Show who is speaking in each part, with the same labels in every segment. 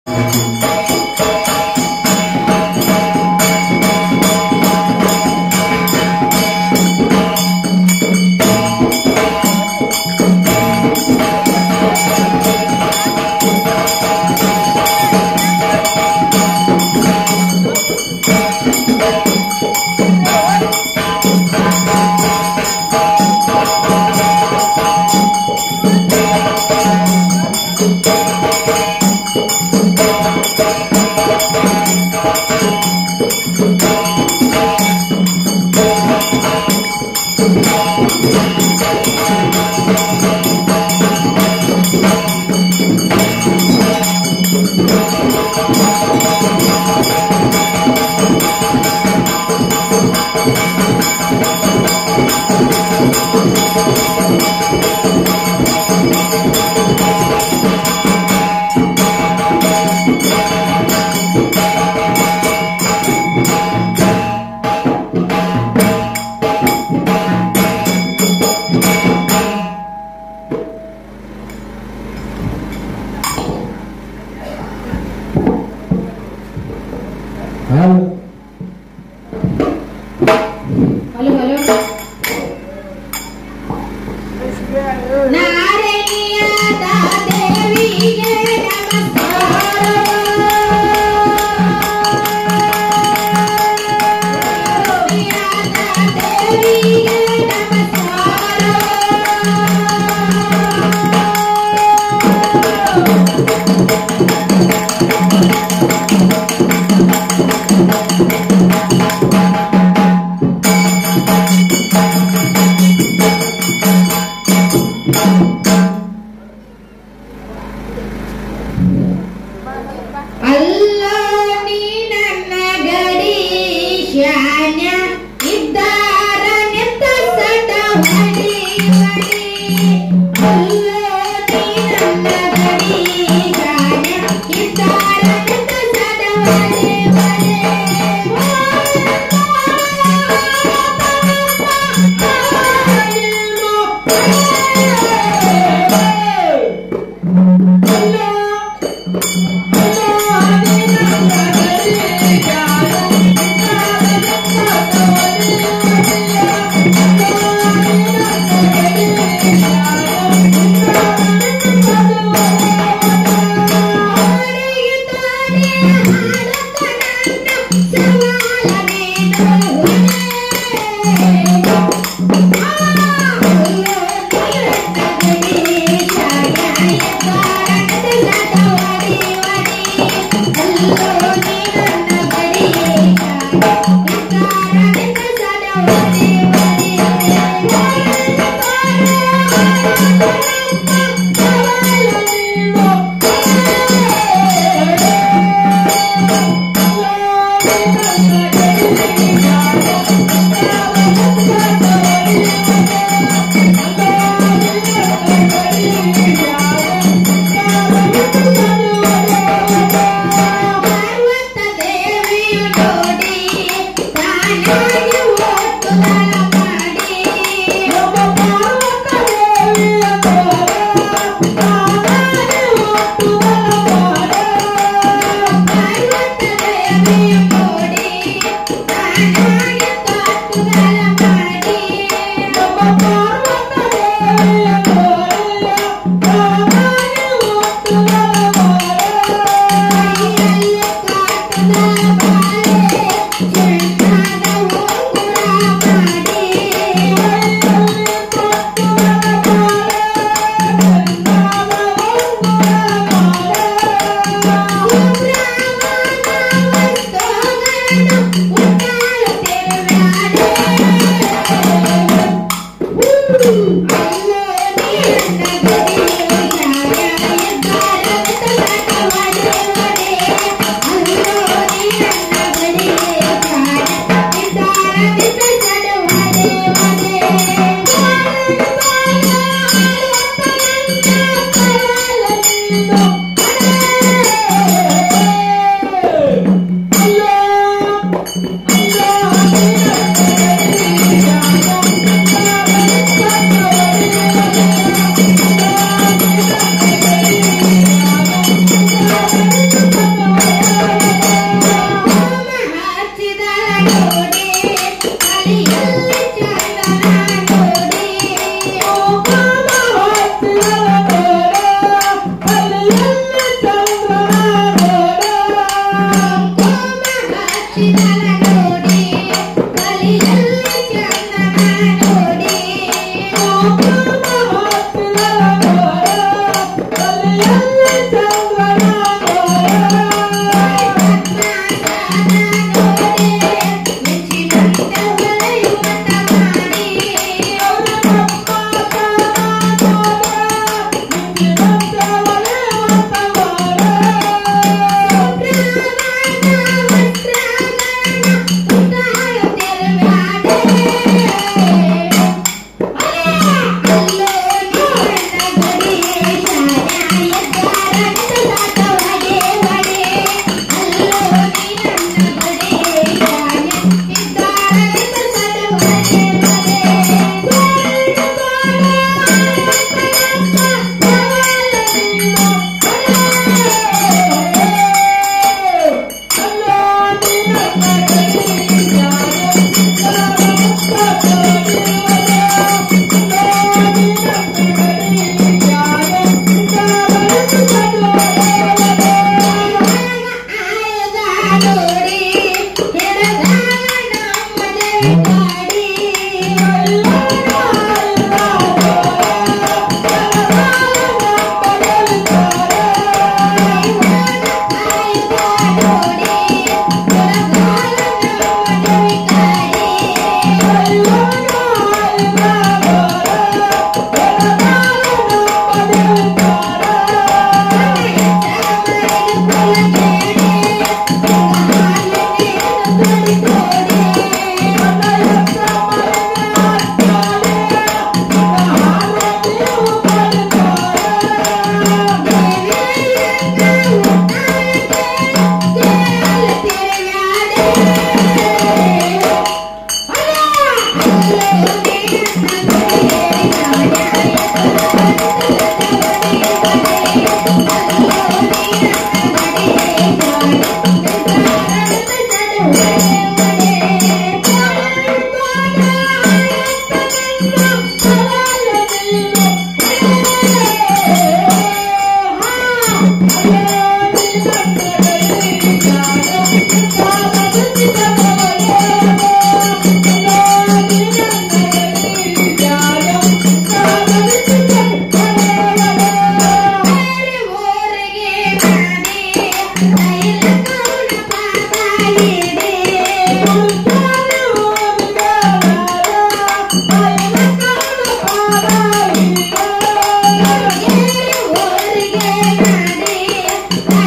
Speaker 1: Hello
Speaker 2: hello hello ನಾರಯ್ಯದ ದೇವಿಗೆ ನಮಸ್ಕಾರ ದೇವಿಗೆ ನಮಸ್ಕಾರ ಅಲ್ಲ ನೀ ನನ್ನ ಗಡಿ ಶಾನ್ಯ ಇದ್ದಾರ ನಿಂತ ಸಟ ಹೊಡಿ ಹೊಡಿ. ಅಲ್ಲ ನೀ ನನ್ನ ಗಡಿ ಶಾನ್ಯ ಇದ್ದಾರ ನಿಂತ ಸಟ ಹೊಡಿ ಹೊಡಿ. ಅಲ್ಲ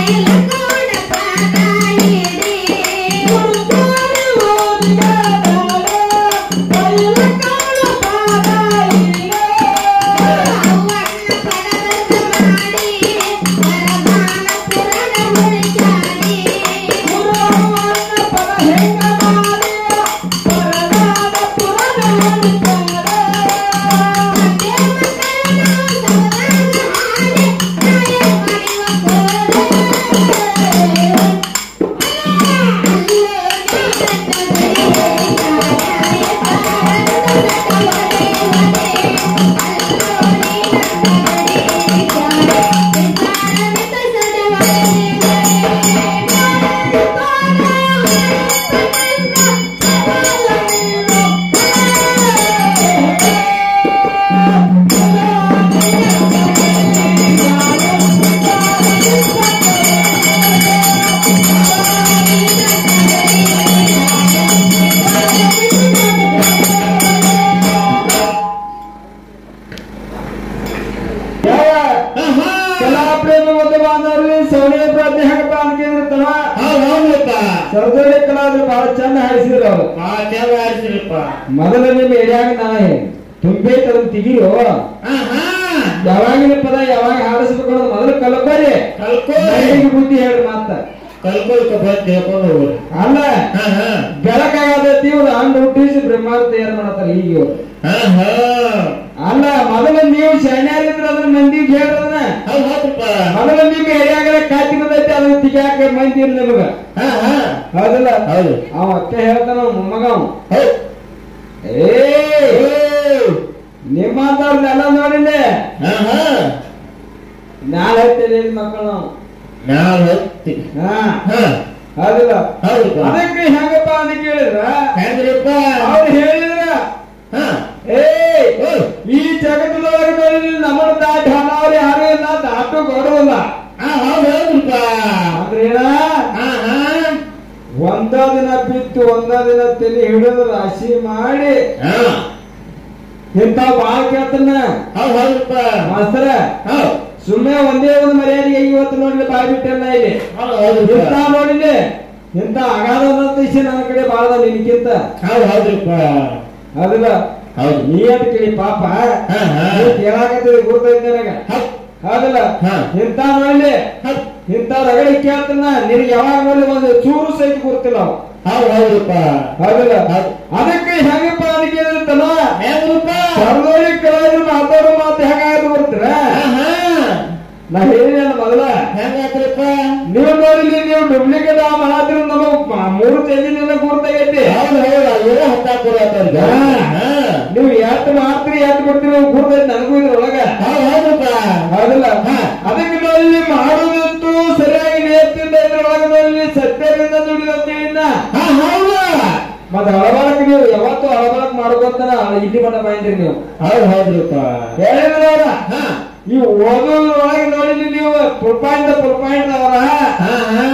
Speaker 1: ಕಲಾಪ್ರೇಮ ಮತ್ತು ಬಾಂಧವರಲ್ಲಿ ಸೌರ್ಯ ಪ್ರಾಜ್ಞೆ ಹೆಂಗಪ್ಪ ಅನ್ಕೊಂಡಿರ್ತಾನ ಸರ್ದೋಳಿ ಕಲಾವಿದ್ರು ಬಹಳ ಚಂದ ಹಾಡಿಸಿದ್ರು ಅವ್ರು ಮೊದಲ ನಿಮ್ಮ ಏರಿಯಾಗ ನಾ ತುಂಬೈತೆ ಅದನ್ನ ತೆಗಿಯೋ ಯಾವಾಗಿನ ಪದ ಯಾವಾಗ ಹಾಡಿಸ್ಬೇಕು ಅನ್ನೋದು ಮೊದಲು ಕಲ್ಕೋರಿ ಮೈಲಿಗೆ ಬುದ್ಧಿ ಹೇಳ್ರಿ ಮಾತ ಅಲ್ಲ ಬೆಳಕಾಗತೈತಿ ಇವ್ರು ಹಣ್ಣು ಹುಟ್ಟಿಸಿ ಬ್ರಹ್ಮಾಂಡ ತಯಾರು ಮಾಡತ್ತಾರ ಈಗ ಇವ್ರು ಅಲ್ಲ ಮೊದಲ ನೀವು ಶಾಣ್ಯಾರಿದ್ರ ಅದನ್ನ ಮಂದಿಗೆ ಹೇಳ್ರದನ್ನ ಮೊದಲ ನಿಮ್ಮ ಏರಿಯಾಗ ಕಾತಿ ಬಂದೈತಿ ಅದನ್ನ ತೆಗಿಯಾಕ ಮಂದಿ ಇಲ್ಲ ನಿಮಗ ಹೌದಲ್ಲ
Speaker 3: ಹೌದು.
Speaker 1: ಅವ ಅತ್ತೆ ಹೇಳ್ತಾನ ಅವ ಮೊಮ್ಮಗ ಅವ ಏ ನಿಮ್ಮಂತವ್ರನ್ನೆಲ್ಲ ನೋಡಿಲ್ಲ ನಾಳೆ ಹತ್ತೇನೆ ಮಕ್ಕಳು ನಾವು
Speaker 3: ನಾವ್ ಹೊತ್ತಿ
Speaker 1: ಹಾ
Speaker 3: ಹಾ
Speaker 1: ಹೌದಿಲ್ಲ
Speaker 3: ಹೌದಪ್ಪ.
Speaker 1: ಅದಕ್ಕೆ ಹೆಂಗಪ್ಪ ಅಂತ ಕೇಳಿದ್ರ
Speaker 3: ಹೆಂಗ್ರಿಪ್ಪ
Speaker 1: ಅವ್ರು ಹೇಳಿದ್ರ
Speaker 3: ಹಾ
Speaker 1: ಏ
Speaker 3: ಓ.
Speaker 1: ಈ ಜಗತ್ತದೊಳಗೆ ನೋಡಿ ನಮ್ಮನ್ನ ದಾಟಿ ಹಣವ್ರು ಯಾರು ಇಲ್ಲ ದಾಟು ಕೊಡುವಲ್ಲ
Speaker 3: ಹಾ ಹೌದು ಹೌದ್ರಿಪ್ಪ
Speaker 1: ಅಂದ್ರೇನ
Speaker 3: ಹಾ ಹಾ
Speaker 1: ಒಂದ ದಿನ ಬಿತ್ತು ಒಂದ ದಿನ ತಲೆ ಹಿಡಿದು ರಾಶಿ ಮಾಡಿ
Speaker 3: ಹಾ
Speaker 1: ಇಂತ ಬಾಳ ಕೇಳ್ತಾನ
Speaker 3: ಹೌದು ಹೌದ್ರಿಪ್ಪ
Speaker 1: ಮಾಸ್ತರ
Speaker 3: ಹೌದು
Speaker 1: ಸುಮ್ಮನೆ ಒಂದೇ ಒಂದು ಮರ್ಯಾದೆಗೆ ಇವತ್ತು ನೋಡ್ಲಿ ಬಾಯ್ ಬಿಟ್ಟಲ್ಲ ಇಲ್ಲಿ
Speaker 3: ಹೌದು ಹೌದ್ರಿಪ್ಪ
Speaker 1: ಇಂತ ನೋಡಿಲಿ ಇಂತ ಅಗಾಧ ದಿಶೆ ನನ್ನ ಕಡೆ ಬಾಳದ ನಿನಗಿಂತ
Speaker 3: ಹೌದು ಹೌದ್ರಿಪ್ಪ
Speaker 1: ಅದಲ್ಲ
Speaker 3: ಹೌದು
Speaker 1: ನೀ ಅಂತ ಕೇಳಿ ಪಾಪ
Speaker 3: ಹಾ ಹಾ
Speaker 1: ನೀ ಕೇಳಾಕತ್ತಿದ್ ಗುರ್ತೈತಿ ನನಗ
Speaker 3: ಹೌದು
Speaker 1: ಹೌದಲ್ಲ
Speaker 3: ಹಾ.
Speaker 1: ಇಂತ ನೋಡ್ಲಿ
Speaker 3: ಹೌದು
Speaker 1: ಇಂತ ರಗಡಿ ಕೇಳ್ತಾನ ನಿನಗೆ ಯಾವಾಗ ನೋಡಿ ಒಂದು ಚೂರು ಸಹಿತ ಗುರ್ತಿಲ್ಲ ಅವ
Speaker 3: ಹೌದು ಹೌದ್ರಿಪ್ಪ
Speaker 1: ಹೌದಲ್ಲ
Speaker 3: ಹೌದು.
Speaker 1: ಅದಕ್ಕೆ ಹೆಂಗಪ್ಪ ಅದಕ್ಕೆ ಇರುತ್ತಲ್ಲ
Speaker 3: ಹೆಂಗ್ರಿಪ್ಪ
Speaker 1: ಸರ್ದೋಳಿ ಕಲಾವಿದ್ರು ಮಾತಾಡೋ ಮಾತು ಹೆಂಗಾಯ್ತು ಬರ್ತೀರ
Speaker 3: ಹಾ ಹಾ
Speaker 1: ನಾ ಹೇಳಿದ ಮೊದಲ
Speaker 3: ಹೆಂಗಾತ್ರಿಪ್ಪ
Speaker 1: ನೀವು ನೋಡಿಲಿ ನೀವು ಡೂಪ್ಲಿಕೇಟ್ ಆ ಮಾಡಾತಿರ ನಮಗ್ ಮ- ಮೂರು ಚೇಂಜಿನ ಗುರ್ತಾಗೈತಿ
Speaker 3: ಹೌದು ಹೌದು ಅಲ್ಲಿರೋ ಹತ್ತಾಕೂರ ಅವ್ರಿಗೆ
Speaker 1: ಹಾ.
Speaker 3: ಹಾ
Speaker 1: ನೀವು ಎಟ್ ಮಾಡ್ತೀರಿ ಎಟ್ ಬಿಡ್ತೀರಿ ಗುರ್ತೈತಿ ನನಗೂ ಇದ್ರೊಳಗ
Speaker 3: ಹೌದು ಹೌದಪ್ಪ
Speaker 1: ಹೌದಲ್ಲ
Speaker 3: ಹಾ.
Speaker 1: ಅದಕ್ಕೆ ನೋಡಿ ಮಾಡುವುದಂತೂ ಸರಿಯಾಗಿ ನೇರ್ತಿಂದ ಇದ್ರೊಳಗೆ ನೋಡಿ ಸತ್ಯದಿಂದ ದುಡಿದಂತ ಹೇಳಿನ
Speaker 3: ಹಾ ಹೌದು
Speaker 1: ಮತ್ತೆ ಅಳಬಳಕ್ ನೀವು ಯಾವತ್ತೂ ಅಳಬಳಕ್ ಮಾಡ್ಕೊಂತಾನ ಇಲ್ಲಿ ಮಠ ಬಂದಿರಿ ನೀವು
Speaker 3: ಹೌದು ಹೌದ್ರಿಪ್ಪ
Speaker 1: ಹೇಳಿದ್ರ ಅವ್ರ
Speaker 3: ಹಾ
Speaker 1: ಈ ಓದೋದ್ರೊಳಗೆ ನೋಡಿಲಿ ನೀವು ಫುಲ್ ಪಾಯಿಂಟ್ ಫುಲ್ ಪಾಯಿಂಟ್ ಅವರ
Speaker 3: ಹಾ ಹಾ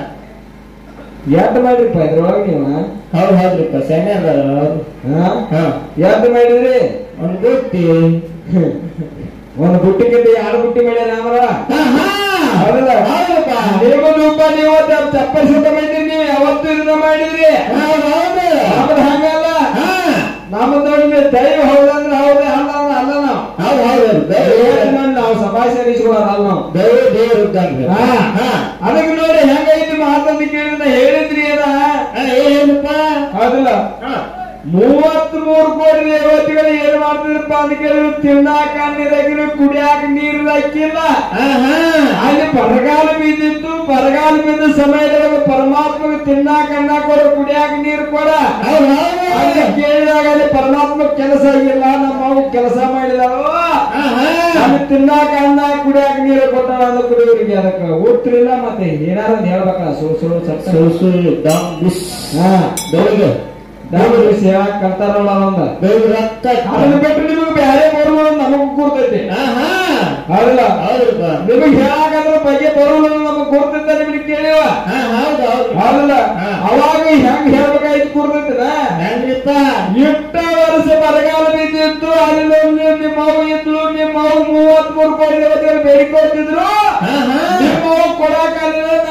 Speaker 1: ಎಟ್ ಮಾಡ್ರಿಪ್ಪ ಇದ್ರೊಳಗೆ ನೀವು
Speaker 3: ಹೌದು ಹೌದ್ರಿಪ್ಪ ಸೆನೆ ಅದಾರ ಹೌದು
Speaker 1: ಹಾ
Speaker 3: ಹಾ
Speaker 1: ಎಟ್ ಮಾಡಿದ್ರಿ
Speaker 3: ಒಂದು ಗುಟ್ಟಿ
Speaker 1: ಒಂದು ಬುಟ್ಟಿಗಿಂತ ಎರಡು ಬುಟ್ಟಿ ಮಾಡ್ಯಾರ ಅವರ
Speaker 3: ಹಾ ಹಾ
Speaker 1: ಹೌದಲ್ಲ
Speaker 3: ಹೌದಪ್ಪ
Speaker 1: ನೀವು ರೂಪ ನೀವು ಚಪ್ಪಲ್ ಸುತ್ತ ಮಾಡಿದ್ರಿ ನೀವು ಯಾವತ್ತೂ ಇದನ್ನ ಮಾಡಿದ್ರಿ
Speaker 3: ಹೌದು ಹೌದು
Speaker 1: ನಮ್ದು ಹಂಗಲ್ಲ
Speaker 3: ಹಾ
Speaker 1: ನಮ್ದು ನೋಡಿ ನೀವು ದೈವ ಹೌದಂದ್ರೆ ಹೌದೇ ಅಲ್ಲ ಅಂದ್ರೆ ಅಲ್ಲ ನಾವು
Speaker 3: ಹೌದು ಹೌದು
Speaker 1: ಏನ್
Speaker 3: ದೈವ
Speaker 1: ಮಾಡಿ ನಾವು ಸಭಾಸರಿಸಿಕೊಳ್ಳೋರು ಅಲ್ಲ ನಾವು
Speaker 3: ದೈವ ದೇವ್ರ ಇದ್ದಂಗೆ
Speaker 1: ಹಾ.
Speaker 3: ಹಾ
Speaker 1: ಅದಕ್ಕೆ ನೋಡಿ ಹೆಂಗೈತಿ ಮಾತಂತ ಕೇಳಿದ ಹೇಳಿದ್ರಿ ಏನ
Speaker 3: ಹಾ, ಏನಪ್ಪ
Speaker 1: ಹೌದಲ್ಲ
Speaker 3: ಹಾ
Speaker 1: ಮೂವತ್ತ್ ಮೂರು ಕೋಟಿ ದೇವತೆಗಳು ಏನ್ ಮಾಡ್ತಿದ್ರಪ್ಪ ಅಂತ ಕೇಳಿದ್ರು ತಿನ್ನಾಕ ನೀರಾಗಿರು ಕುಡಿಯಾಕ ನೀರು ಹಾಕಿಲ್ಲ
Speaker 3: ಹಾ ಹಾ
Speaker 1: ಅಲ್ಲಿ ಬರಗಾಲ ಬಿದ್ದಿತ್ತು ಬರಗಾಲ ಬಿದ್ದ ಸಮಯದೊಳಗೆ ಪರಮಾತ್ಮಗೆ ತಿನ್ನಾಕ ಅನ್ನ ಕೊಡ ಕುಡಿಯಾಕ ನೀರು ಕೊಡ
Speaker 3: ಹೌದು ಹೌದು
Speaker 1: ಅಲ್ಲಿ ಕೇಳಿದಾಗ ಅಲ್ಲಿ ಪರಮಾತ್ಮ ಕೆಲಸ ಆಗಿಲ್ಲ ನಮ್ಮ ಅವು ಕೆಲಸ ಮಾಡಿದಾವ
Speaker 3: ಹಾ ಹಾ
Speaker 1: ಅಲ್ಲಿ ತಿನ್ನಾಕ ಅನ್ನ ಕುಡಿಯಾಕ ನೀರು ಕೊಟ್ಟಾಳ ಅಂದ ಕುಡಿಯೋರಿಗೆ ಅದಕ್ಕೆ ಓದ್ತಿರಿಲ್ಲ ಮತ್ತೆ ಏನಾರ ಒಂದ್ ಹೇಳ್ಬೇಕಲ್ಲ ಸುಳ್ಳು ಸುಳ್ಳು ಸತ್ತ
Speaker 3: ಸುಳ್ಳು ಸುಳ್ಳು ದಮ್ ಬಿಸ್
Speaker 1: ಹಾ
Speaker 3: ಬೆಳಗ್ಗೆ
Speaker 1: ದೇವ್ರ ಹೇಳಕ್ ಕಲ್ತಾರಲ್ಲ ಒಂದ
Speaker 3: ಬೆಳಗ್ಗೆ ರಕ್ತ
Speaker 1: ಅದನ್ನ ಬಿಟ್ಟು ನಿಮಗೆ ಬೇರೆ ಬರುವುದು ನಮಗ್ ಗುರ್ತೈತಿ
Speaker 3: ಹಾ ಹಾ
Speaker 1: ಹೌದಲ್ಲ
Speaker 3: ಹೌದ್ರಪ್ಪ
Speaker 1: ನಿಮಗೆ ಹೇಳಾಕಂದ್ರ ಬಗ್ಗೆ ಬರುವುದು ನಮಗ್ ಗುರ್ತೈತೆ ನಿಮಗೆ ಕೇಳಿವ
Speaker 3: ಹಾ ಹೌದು ಹೌದು
Speaker 1: ಹೌದಲ್ಲ
Speaker 3: ಹಾ.
Speaker 1: ಅವಾಗ ಹೆಂಗ್ ಹೇಳ್ಬೇಕಾಯ್ತು ಗುರ್ತೈತಿನ
Speaker 3: ಹೆಂಗ್ರಿಪ್ಪ
Speaker 1: ಎಷ್ಟ ವರ್ಷ ಬರಗಾಲ ಬಿದ್ದಿತ್ತು ಅಲ್ಲಿ ಒಂದು ನಿಮ್ಮ ಅವು ಇದ್ಲು ನಿಮ್ಮ ಅವು ಮೂವತ್ ಮೂರು ಕೋಟಿ ದೇವತೆಗಳು ಬೇಡಿಕೊಳ್ತಿದ್ರು
Speaker 3: ಹಾ ಹಾ
Speaker 1: ನಿಮ್ಮ ಅವು ಕೊಡಾಕಲ್ಲ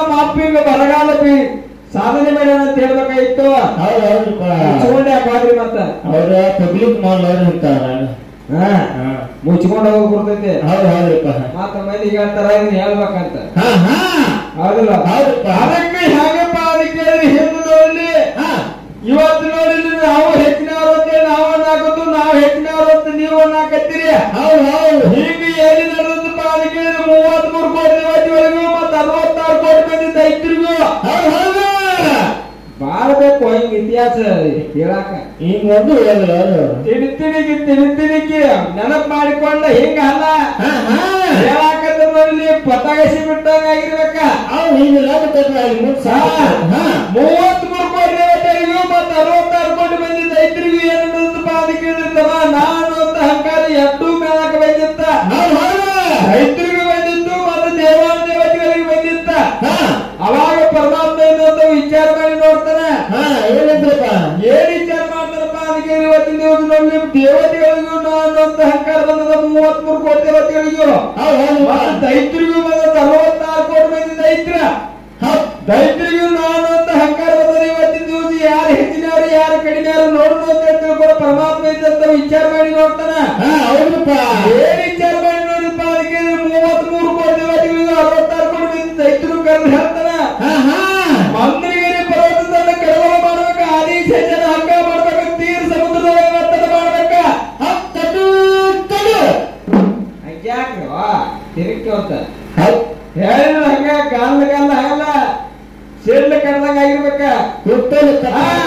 Speaker 1: ನಮ್ಮ ಅಪ್ಪ ಈಗ ಬರಗಾಲ ಬಿ ಸಾಧನೆ ಮಾಡ್ಯಾನ ಅಂತ ಹೇಳ್ಬೇಕಾಗಿತ್ತು
Speaker 3: ಹೌದು ಹೌದ್ರಪ್ಪ
Speaker 1: ಮುಚ್ಕೊಂಡೆ ಯಾಕಾದ್ರಿ ಮತ್ತ
Speaker 3: ಅವ್ರ ಪಬ್ಲಿಕ್ ಮಾಡ್ಲವ್ರು ಅಂತಾರ
Speaker 1: ಹಾ ಮುಚ್ಕೊಂಡು ಹೋಗಿ ಬರ್ತೈತಿ
Speaker 3: ಹೌದು ಹೌದ್ರಪ್ಪ
Speaker 1: ಮತ್ತ ಮಂದಿ ಹೇಳ್ತಾರ ಇದನ್ನ ಹೇಳ್ಬೇಕಂತ
Speaker 3: ಹಾ ಹಾ
Speaker 1: ಹೌದಲ್ಲ
Speaker 3: ಹೌದಪ್ಪ.
Speaker 1: ಅದಕ್ಕೆ ಹೇಗಪ್ಪ ಅದಕ್ಕೆ ಹೇಳಿದ್ರೆ ಹಿಂದೂ ನೋಡಿ
Speaker 3: ಹಾ
Speaker 1: ಇವತ್ತು ನೋಡಿ ನಾವು ಹೆಚ್ಚಿನವರು ಅಂತೇಳಿ ನಾವು ಅನ್ನಾಕತ್ತು ನಾವು ಹೆಚ್ಚಿನವರು ಅಂತ ನೀವು ಅನ್ನಾಕತ್ತೀರಿ
Speaker 3: ಹೌದು ಹೌದು
Speaker 1: ಹೀಗೆ ಎಲ್ಲಿ ನಡೆದಪ್ಪ ಅದಕ್ಕೆ ಮೂವತ್ತ್ ಮೂರು ಕೋಟಿ ದೇವತೆಗಳಿಗೂ ಮತ್ತು ಅರವತ್ತಾರು ಕೋಟಿ ಮಂದಿ ದೈತ್ರಿಗೂ
Speaker 3: ಹೌದು ಹೌದು
Speaker 1: ಬಾಳ ಬೇಕು ಹಿಂಗ್ ಇತಿಹಾಸ ಹೇಳಾಕ
Speaker 3: ಈಗ ಒಂದು ಹೇಳಲ್ಲ ಅವರು
Speaker 1: ತಿಳಿ ತಿಳಿಗಿ ತಿಳಿ ತಿಳಿಗಿ ನೆನಪು ಮಾಡಿಕೊಂಡ ಹಿಂಗ ಅಲ್ಲ
Speaker 3: ಹಾ ಹಾ
Speaker 1: ಹೇಳಾಕತ್ತ ನೋಡಿ ಪತಾಗಸಿ ಬಿಟ್ಟಂಗ ಆಗಿರ್ಬೇಕ
Speaker 3: ಅವ್ನು ಹಿಂಗೆಲ್ಲ ಗೊತ್ತಾಗ್ತದೆ ಅಲ್ಲಿ ಮುಂದೆ ಸಾಕು ಹಾ
Speaker 1: ಮೂವತ್ತ್ ಮೂರು ಕೋಟಿ ದೇವತೆಗಳಿಗೂ ಮತ್ತು ಅರವತ್ತಾರು ಕೋಟಿ ಮಂದಿ ದೈತ್ರಿಗೂ ಏನು ನಡೆದಪ್ಪ ಅದಕ್ಕೆ ಹೇಳಿರ್ತವ ನಾನು ಅಂತ ಅಹಂಕಾರ ಎಟ್ಟು ಮೇಲಕ ಬಂದಿತ್ತ
Speaker 3: ಹೌದು ಹೌದು
Speaker 1: ದೈತ್ರಿಗೂ ಬಂದಿತ್ತು ಮತ್ತು ದೇವಾನ ದೇವತೆಗಳಿಗೆ ಬಂದಿತ್ತ
Speaker 3: ಹಾ
Speaker 1: ಅವಾಗ ಪರಮಾತ್ಮ ಏನಂತ ವಿಚಾರ ಮಾಡಿ ನೋಡ್ತಾನ
Speaker 3: ಹಾ ಏನಂದ್ರಪ್ಪ
Speaker 1: ಏನ್ ವಿಚಾರ ಮಾಡ್ತಾರಪ್ಪ ಅದಕ್ಕೆ ಇವತ್ತಿನ ದಿವಸ ನೋಡಿ ನಿಮ್ ದೇವತೆಗಳಿಗೂ ನಾನು ಅಂತ ಅಹಂಕಾರ ಬಂದದ ಮೂವತ್ತ್ ಮೂರು ಕೋಟಿ ದೇವತೆಗಳಿಗೂ
Speaker 3: ಹೌದು ಹೌದು
Speaker 1: ಮತ್ತು ದೈತ್ರಿಗೂ ಬಂದದ ಅರವತ್ತಾರು ಕೋಟಿ ಮಂದಿ ದೈತ್ರ
Speaker 3: ಹೌದು
Speaker 1: ದೈತ್ರಿಗೂ ನಾನು ಅಂತ ಅಹಂಕಾರ ಬಂದದ ಇವತ್ತಿನ ದಿವಸ ಯಾರು ಹೆಚ್ಚಿನವರು ಯಾರು ಕಡಿಮೆಯವರು ನೋಡೋಣ ಅಂತ ತಿಳ್ಕೊಂಡು ಪರಮಾತ್ಮ ಇದ್ದಂತ ವಿಚಾರ ಮಾಡಿ ನೋಡ್ತಾನ
Speaker 3: ಹಾ ಹೌದಪ್ಪ
Speaker 1: ಏನ್ ವಿಚಾರ ಮಾಡಿ ನೋಡಿಪ್ಪ ಅದಕ್ಕೆ ಮೂವತ್ತ್ ಮೂರು ಕೋಟಿ ದೇವತೆಗಳಿಗೂ ಅರವತ್ತಾರು ಕೋಟಿ ಮಂದಿ ದೈತ್ರು ಕರೆದು ಹೇಳ್ತಾನ
Speaker 3: ಹಾ ಹಾ
Speaker 1: ಮಂತ್ರಿಗಿರಿ ಪರ್ವತದ ಕೆಳಗಲ ಮಾಡ್ಬೇಕ ಆದಿ ಶೇಷನ ಹಗ್ಗ ಮಾಡ್ಬೇಕ ತೀರ್ ಸಮುದ್ರದೊಳಗೆ ವರ್ತನ ಮಾಡ್ಬೇಕ
Speaker 3: ಹೌದು ತಡು ತಡು
Speaker 1: ಯಾಕ್ರಿ ತಿರುಗಿ ಅಂತ
Speaker 3: ಹೌದು
Speaker 1: ಹೇಳಿದ್ರ ಹಂಗ ಕಾಲ ಕಾಲ ಆಗಲ್ಲ ಸಿಡ್ಲ ಕಡ್ದಂಗ ಆಗಿರ್ಬೇಕ
Speaker 3: ಕುತ್ತಲು
Speaker 1: ಆ,